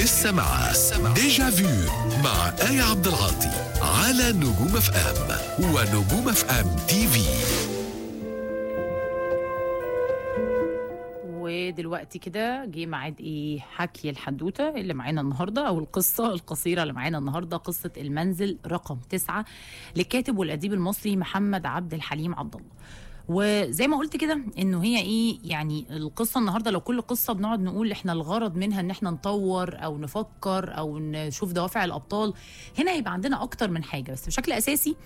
لسه مع ديجا فيو مع آية عبد العاطي على نجوم اف ام ونجوم اف ام تي في ودلوقتي كده جه ميعاد ايه حكي الحدوته اللي معانا النهارده او القصه القصيره اللي معانا النهارده قصه المنزل رقم تسعة للكاتب والاديب المصري محمد عبد الحليم عبد الله وزي ما قلت كده انه هي ايه يعني القصه النهارده لو كل قصه بنقعد نقول احنا الغرض منها ان احنا نطور او نفكر او نشوف دوافع الابطال هنا هيبقى عندنا اكتر من حاجه بس بشكل اساسي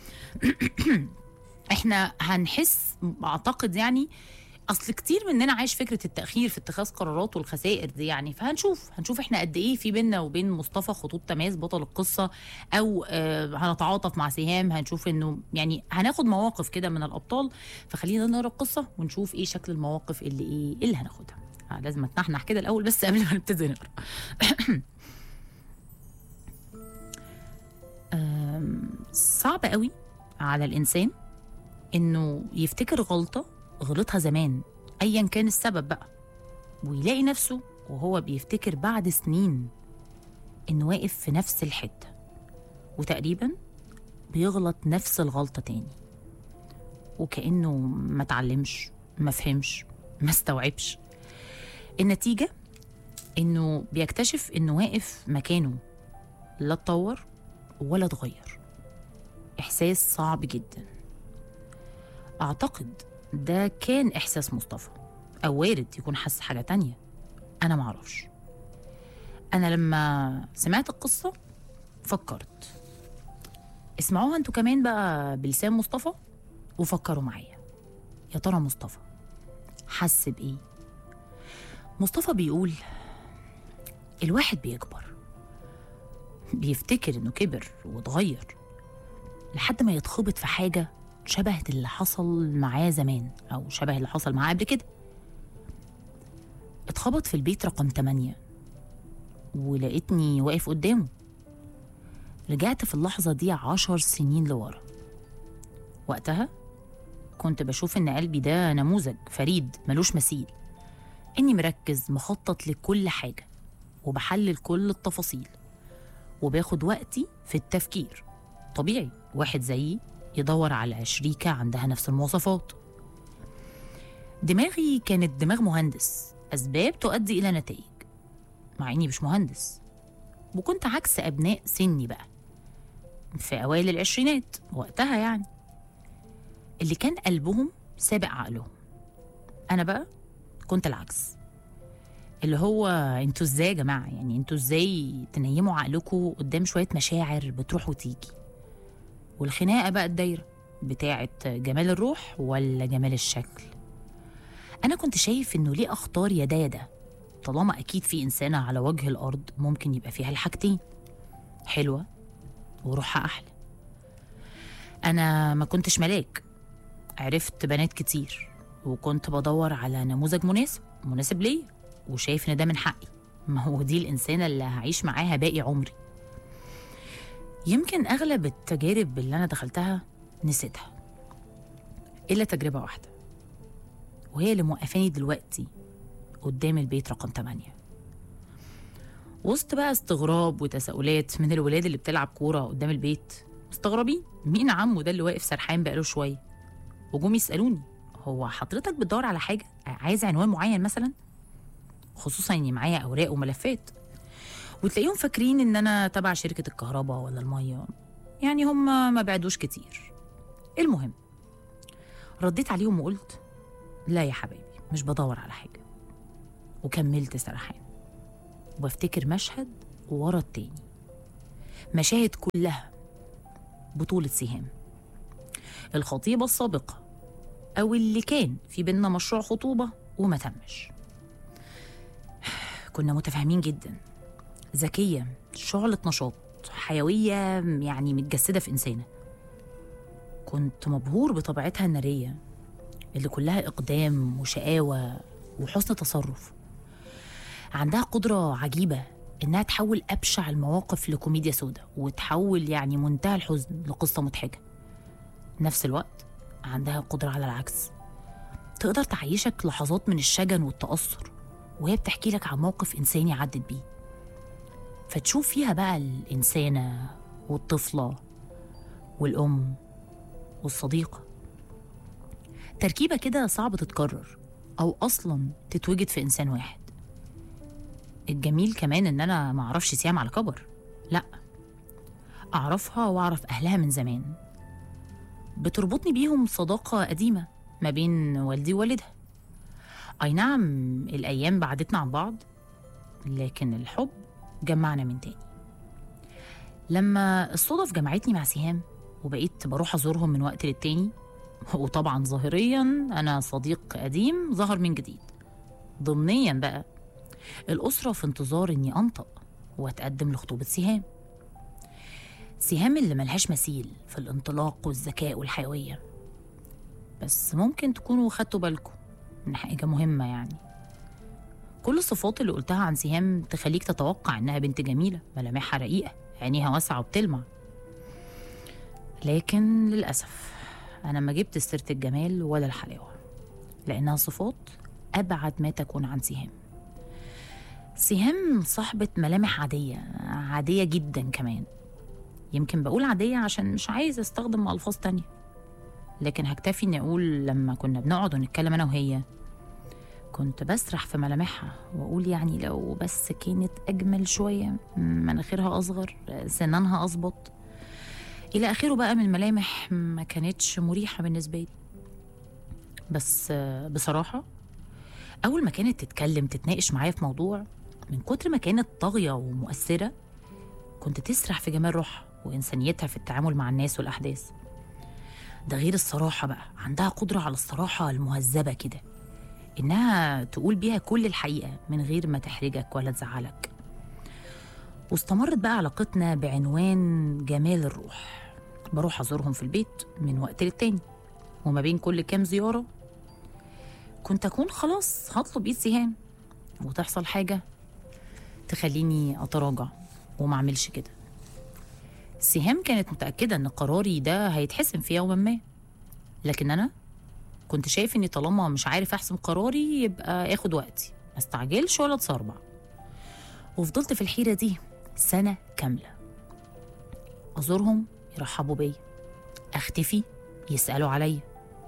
احنا هنحس اعتقد يعني اصل كتير مننا عايش فكره التاخير في اتخاذ قرارات والخسائر دي يعني فهنشوف هنشوف احنا قد ايه في بينا وبين مصطفى خطوط تماس بطل القصه او آه هنتعاطف مع سهام هنشوف انه يعني هناخد مواقف كده من الابطال فخلينا نقرا القصه ونشوف ايه شكل المواقف اللي ايه اللي هناخدها آه لازم اتنحنح كده الاول بس قبل ما نبتدي نقرا آم، صعب قوي على الانسان انه يفتكر غلطه غلطها زمان ايا كان السبب بقى ويلاقي نفسه وهو بيفتكر بعد سنين انه واقف في نفس الحته وتقريبا بيغلط نفس الغلطه تاني وكانه ما اتعلمش ما فهمش ما استوعبش النتيجه انه بيكتشف انه واقف مكانه لا اتطور ولا اتغير احساس صعب جدا اعتقد ده كان احساس مصطفى او وارد يكون حس حاجه تانية انا معرفش انا لما سمعت القصه فكرت اسمعوها انتوا كمان بقى بلسان مصطفى وفكروا معايا يا ترى مصطفى حس بايه مصطفى بيقول الواحد بيكبر بيفتكر انه كبر واتغير لحد ما يتخبط في حاجه شبه اللي حصل معاه زمان أو شبه اللي حصل معاه قبل كده اتخبط في البيت رقم 8 ولقيتني واقف قدامه رجعت في اللحظة دي عشر سنين لورا وقتها كنت بشوف إن قلبي ده نموذج فريد ملوش مثيل إني مركز مخطط لكل حاجة وبحلل كل التفاصيل وباخد وقتي في التفكير طبيعي واحد زيي يدور على شريكة عندها نفس المواصفات دماغي كانت دماغ مهندس أسباب تؤدي إلى نتائج مع إني مش مهندس وكنت عكس أبناء سني بقى في أوائل العشرينات وقتها يعني اللي كان قلبهم سابق عقلهم أنا بقى كنت العكس اللي هو انتوا ازاي يا جماعة يعني انتوا ازاي تنيموا عقلكم قدام شوية مشاعر بتروح وتيجي والخناقه بقى الدايره بتاعه جمال الروح ولا جمال الشكل انا كنت شايف انه ليه اختار يا ده يا ده طالما اكيد في انسانه على وجه الارض ممكن يبقى فيها الحاجتين حلوه وروحها احلى انا ما كنتش ملاك عرفت بنات كتير وكنت بدور على نموذج مناسب مناسب ليا وشايف ان ده من حقي ما هو دي الانسانه اللي هعيش معاها باقي عمري يمكن أغلب التجارب اللي أنا دخلتها نسيتها إلا تجربة واحدة وهي اللي موقفاني دلوقتي قدام البيت رقم 8 وسط بقى استغراب وتساؤلات من الولاد اللي بتلعب كورة قدام البيت مستغربين مين عمه ده اللي واقف سرحان بقاله شوية وجم يسألوني هو حضرتك بتدور على حاجة عايز عنوان معين مثلا خصوصا اني معايا اوراق وملفات وتلاقيهم فاكرين ان انا تبع شركه الكهرباء ولا الميه يعني هم ما بعدوش كتير المهم رديت عليهم وقلت لا يا حبايبي مش بدور على حاجه وكملت سرحان وبفتكر مشهد ورا التاني مشاهد كلها بطولة سهام الخطيبة السابقة أو اللي كان في بينا مشروع خطوبة وما تمش كنا متفاهمين جدا ذكية شعلة نشاط حيوية يعني متجسدة في إنسانة كنت مبهور بطبيعتها النارية اللي كلها إقدام وشقاوة وحسن تصرف عندها قدرة عجيبة إنها تحول أبشع المواقف لكوميديا سودا وتحول يعني منتهى الحزن لقصة مضحكة نفس الوقت عندها قدرة على العكس تقدر تعيشك لحظات من الشجن والتأثر وهي بتحكي لك عن موقف إنساني عدت بيه فتشوف فيها بقى الإنسانة والطفلة والأم والصديقة تركيبة كده صعب تتكرر أو أصلا تتوجد في إنسان واحد الجميل كمان إن أنا معرفش سيام على كبر لأ أعرفها وأعرف أهلها من زمان بتربطني بيهم صداقة قديمة ما بين والدي ووالدها أي نعم الأيام بعدتنا عن بعض لكن الحب جمعنا من تاني لما الصدف جمعتني مع سهام وبقيت بروح أزورهم من وقت للتاني وطبعا ظاهريا أنا صديق قديم ظهر من جديد ضمنيا بقى الأسرة في انتظار إني أنطق وأتقدم لخطوبة سهام سهام اللي ملهاش مثيل في الانطلاق والذكاء والحيوية بس ممكن تكونوا خدتوا بالكم من حاجة مهمة يعني كل الصفات اللي قلتها عن سهام تخليك تتوقع إنها بنت جميلة ملامحها رقيقة عينيها واسعة وبتلمع لكن للأسف أنا ما جبت سيرة الجمال ولا الحلاوة لأنها صفات أبعد ما تكون عن سهام سهام صاحبة ملامح عادية عادية جدا كمان يمكن بقول عادية عشان مش عايز استخدم ألفاظ تانية لكن هكتفي اني اقول لما كنا بنقعد ونتكلم انا وهي كنت بسرح في ملامحها واقول يعني لو بس كانت اجمل شويه مناخيرها اصغر سنانها اظبط الى اخره بقى من الملامح ما كانتش مريحه بالنسبه لي بس بصراحه اول ما كانت تتكلم تتناقش معايا في موضوع من كتر ما كانت طاغيه ومؤثره كنت تسرح في جمال روحها وانسانيتها في التعامل مع الناس والاحداث ده غير الصراحة بقى عندها قدرة على الصراحة المهذبة كده إنها تقول بيها كل الحقيقة من غير ما تحرجك ولا تزعلك واستمرت بقى علاقتنا بعنوان جمال الروح بروح أزورهم في البيت من وقت للتاني وما بين كل كام زيارة كنت أكون خلاص هطلب إيد سهام وتحصل حاجة تخليني أتراجع وما أعملش كده سهام كانت متأكدة إن قراري ده هيتحسم في يوم ما لكن أنا كنت شايف إني طالما مش عارف أحسم قراري يبقى آخد وقتي ما استعجلش ولا أتصربع وفضلت في الحيرة دي سنة كاملة أزورهم يرحبوا بيا أختفي يسألوا عليا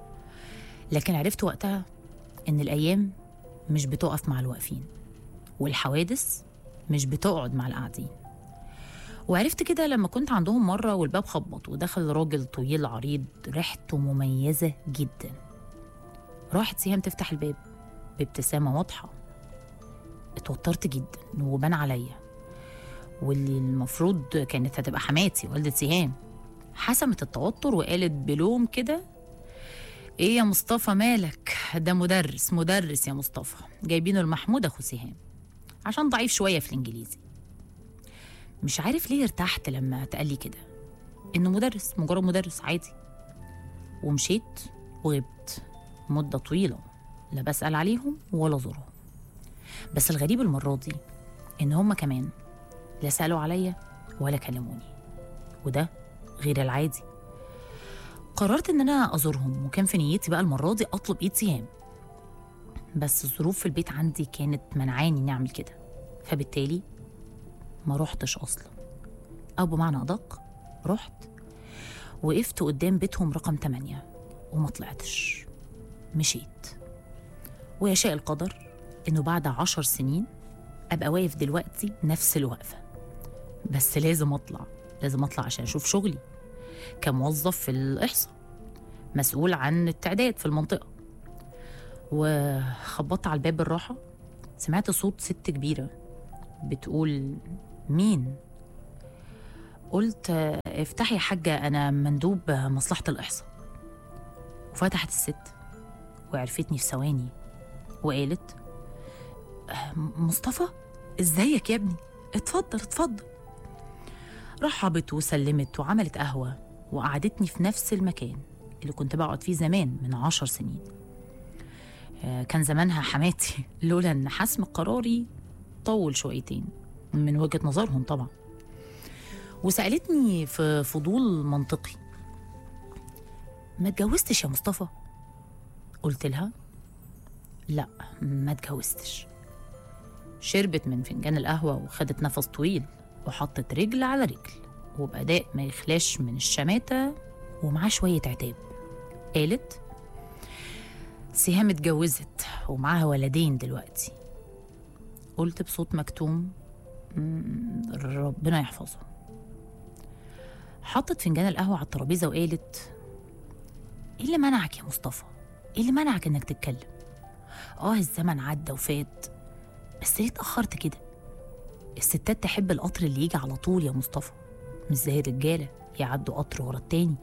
لكن عرفت وقتها إن الأيام مش بتقف مع الواقفين والحوادث مش بتقعد مع القاعدين وعرفت كده لما كنت عندهم مرة والباب خبط ودخل راجل طويل عريض ريحته مميزة جدا راحت سهام تفتح الباب بابتسامة واضحة اتوترت جدا وبان عليا واللي المفروض كانت هتبقى حماتي والدة سهام حسمت التوتر وقالت بلوم كده ايه يا مصطفى مالك ده مدرس مدرس يا مصطفى جايبينه المحمود اخو سهام عشان ضعيف شوية في الانجليزي مش عارف ليه ارتحت لما اتقال لي كده انه مدرس مجرد مدرس عادي ومشيت وغبت مدة طويلة لا بسأل عليهم ولا زورهم بس الغريب المرة دي إن هما كمان لا سألوا عليا ولا كلموني وده غير العادي قررت إن أنا أزورهم وكان في نيتي بقى المرة دي أطلب إيد سهام بس الظروف في البيت عندي كانت منعاني إني أعمل كده فبالتالي ما روحتش أصلا أو بمعنى أدق رحت وقفت قدام بيتهم رقم 8 وما طلعتش مشيت ويشاء القدر إنه بعد عشر سنين أبقى واقف دلوقتي نفس الوقفة بس لازم أطلع لازم أطلع عشان أشوف شغلي كموظف في الإحصاء مسؤول عن التعداد في المنطقة وخبطت على الباب بالراحة سمعت صوت ست كبيرة بتقول مين؟ قلت افتحي يا حاجة أنا مندوب مصلحة الإحصاء وفتحت الست وعرفتني في ثواني وقالت مصطفى ازيك يا ابني اتفضل اتفضل رحبت وسلمت وعملت قهوة وقعدتني في نفس المكان اللي كنت بقعد فيه زمان من عشر سنين كان زمانها حماتي لولا ان حسم قراري طول شويتين من وجهة نظرهم طبعا وسألتني في فضول منطقي ما اتجوزتش يا مصطفى قلت لها لا ما اتجوزتش شربت من فنجان القهوة وخدت نفس طويل وحطت رجل على رجل وبأداء ما يخلاش من الشماتة ومعاه شوية عتاب قالت سهام اتجوزت ومعاها ولدين دلوقتي قلت بصوت مكتوم "مم، ربنا يحفظه حطت فنجان القهوة على الترابيزة وقالت ايه اللي منعك يا مصطفى؟ ايه اللي منعك انك تتكلم؟ اه الزمن عدى وفات بس ليه اتأخرت كده؟ الستات تحب القطر اللي يجي على طول يا مصطفى مش زي الرجالة يعدوا قطر ورا التاني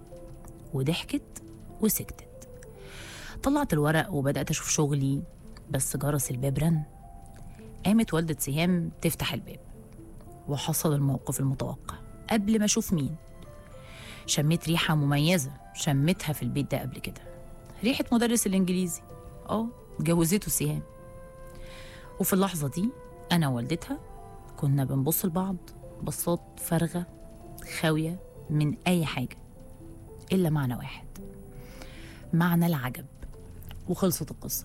وضحكت وسكتت طلعت الورق وبدأت أشوف شغلي بس جرس الباب رن قامت والدة سهام تفتح الباب وحصل الموقف المتوقع قبل ما أشوف مين شميت ريحة مميزة شميتها في البيت ده قبل كده ريحة مدرس الإنجليزي اه جوزته سهام وفي اللحظة دي أنا ووالدتها كنا بنبص لبعض بصات فارغة خاوية من أي حاجة إلا معنى واحد معنى العجب وخلصت القصة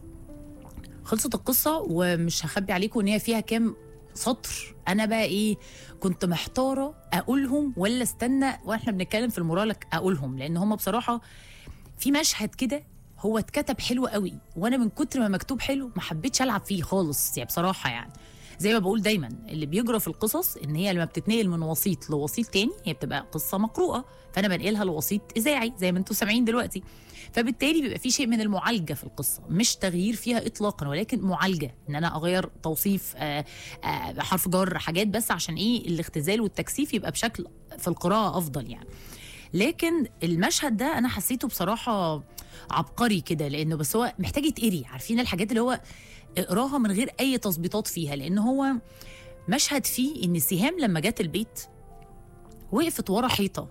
خلصت القصة ومش هخبي عليكم إن هي فيها كام سطر أنا بقى إيه كنت محتارة أقولهم ولا استنى وإحنا بنتكلم في المرالك أقولهم لأن هم بصراحة في مشهد كده هو اتكتب حلو قوي وانا من كتر ما مكتوب حلو ما حبيتش العب فيه خالص يعني بصراحه يعني زي ما بقول دايما اللي بيجرى في القصص ان هي لما بتتنقل من وسيط لوسيط تاني هي بتبقى قصه مقروءه فانا بنقلها لوسيط اذاعي زي ما انتم سامعين دلوقتي فبالتالي بيبقى في شيء من المعالجه في القصه مش تغيير فيها اطلاقا ولكن معالجه ان انا اغير توصيف آه آه حرف جر حاجات بس عشان ايه الاختزال والتكثيف يبقى بشكل في القراءه افضل يعني لكن المشهد ده انا حسيته بصراحه عبقري كده لانه بس هو محتاج يتقري عارفين الحاجات اللي هو اقراها من غير اي تظبيطات فيها لان هو مشهد فيه ان سهام لما جت البيت وقفت ورا حيطه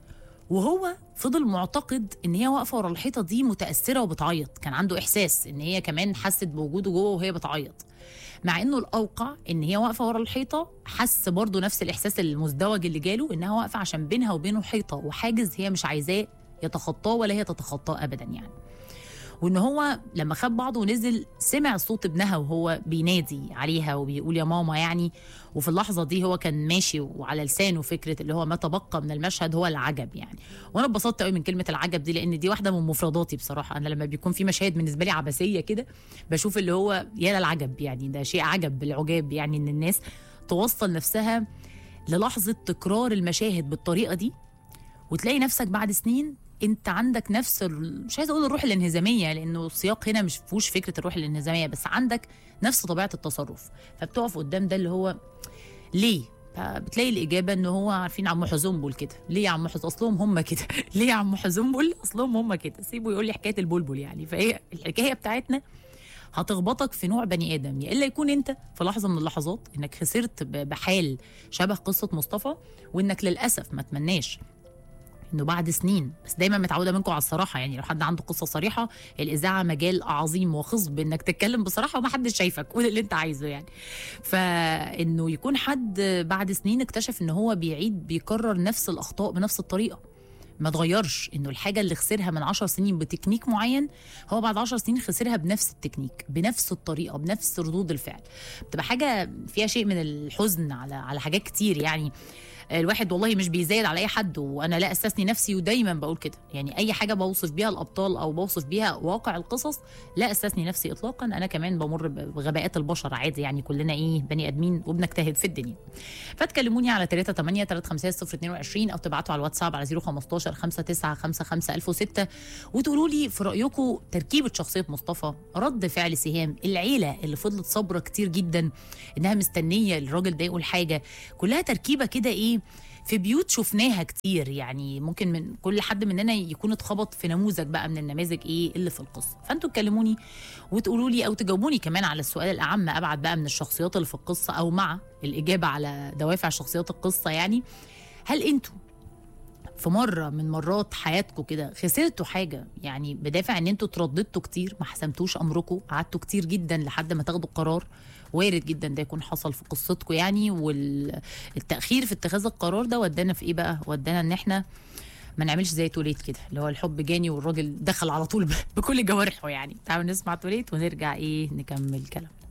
وهو فضل معتقد ان هي واقفه ورا الحيطه دي متاثره وبتعيط كان عنده احساس ان هي كمان حست بوجوده جوه وهي بتعيط مع انه الاوقع ان هي واقفه ورا الحيطه حس برضه نفس الاحساس المزدوج اللي جاله انها واقفه عشان بينها وبينه حيطه وحاجز هي مش عايزاه يتخطاه ولا هي تتخطاه ابدا يعني وان هو لما خد بعضه ونزل سمع صوت ابنها وهو بينادي عليها وبيقول يا ماما يعني وفي اللحظه دي هو كان ماشي وعلى لسانه فكره اللي هو ما تبقى من المشهد هو العجب يعني وانا اتبسطت قوي من كلمه العجب دي لان دي واحده من مفرداتي بصراحه انا لما بيكون في مشاهد بالنسبه لي عبثيه كده بشوف اللي هو يا العجب يعني ده شيء عجب بالعجاب يعني ان الناس توصل نفسها للحظه تكرار المشاهد بالطريقه دي وتلاقي نفسك بعد سنين انت عندك نفس ال... مش عايزه اقول الروح الانهزاميه لانه السياق هنا مش فيهوش فكره الروح الانهزاميه بس عندك نفس طبيعه التصرف فبتقف قدام ده اللي هو ليه فبتلاقي الاجابه ان هو عارفين عم حزنبل كده ليه يا عم حزنبل اصلهم هم كده ليه يا عم حزنبل اصلهم هم كده سيبه يقول لي حكايه البلبل يعني فهي الحكايه بتاعتنا هتخبطك في نوع بني ادم يا الا يكون انت في لحظه من اللحظات انك خسرت ب- بحال شبه قصه مصطفى وانك للاسف ما تمناش انه بعد سنين بس دايما متعوده منكم على الصراحه يعني لو حد عنده قصه صريحه الاذاعه مجال عظيم وخصب انك تتكلم بصراحه وما حدش شايفك قول اللي انت عايزه يعني فانه يكون حد بعد سنين اكتشف ان هو بيعيد بيكرر نفس الاخطاء بنفس الطريقه ما اتغيرش انه الحاجه اللي خسرها من عشر سنين بتكنيك معين هو بعد عشر سنين خسرها بنفس التكنيك بنفس الطريقه بنفس ردود الفعل بتبقى حاجه فيها شيء من الحزن على على حاجات كتير يعني الواحد والله مش بيزايد على اي حد وانا لا استثني نفسي ودايما بقول كده يعني اي حاجه بوصف بيها الابطال او بوصف بيها واقع القصص لا استثني نفسي اطلاقا انا كمان بمر بغباءات البشر عادي يعني كلنا ايه بني ادمين وبنجتهد في الدنيا فتكلموني على 3 8 3 5 0 22 او تبعتوا على الواتساب على 015 59 55 1006 وتقولوا لي في رايكم تركيبه شخصيه مصطفى رد فعل سهام العيله اللي فضلت صابره كتير جدا انها مستنيه الراجل ده يقول حاجه كلها تركيبه كده ايه في بيوت شفناها كتير يعني ممكن من كل حد مننا يكون اتخبط في نموذج بقى من النماذج ايه اللي في القصه فانتوا تكلموني وتقولوا لي او تجاوبوني كمان على السؤال الاعم ابعد بقى من الشخصيات اللي في القصه او مع الاجابه على دوافع شخصيات القصه يعني هل انتوا في مره من مرات حياتكم كده خسرتوا حاجه يعني بدافع ان انتوا ترددتوا كتير ما حسمتوش امركم قعدتوا كتير جدا لحد ما تاخدوا القرار وارد جدا ده يكون حصل في قصتكم يعني والتاخير في اتخاذ القرار ده ودانا في ايه بقى ودانا ان احنا ما نعملش زي توليت كده اللي هو الحب جاني والراجل دخل على طول بكل جوارحه يعني تعالوا نسمع توليت ونرجع ايه نكمل كلام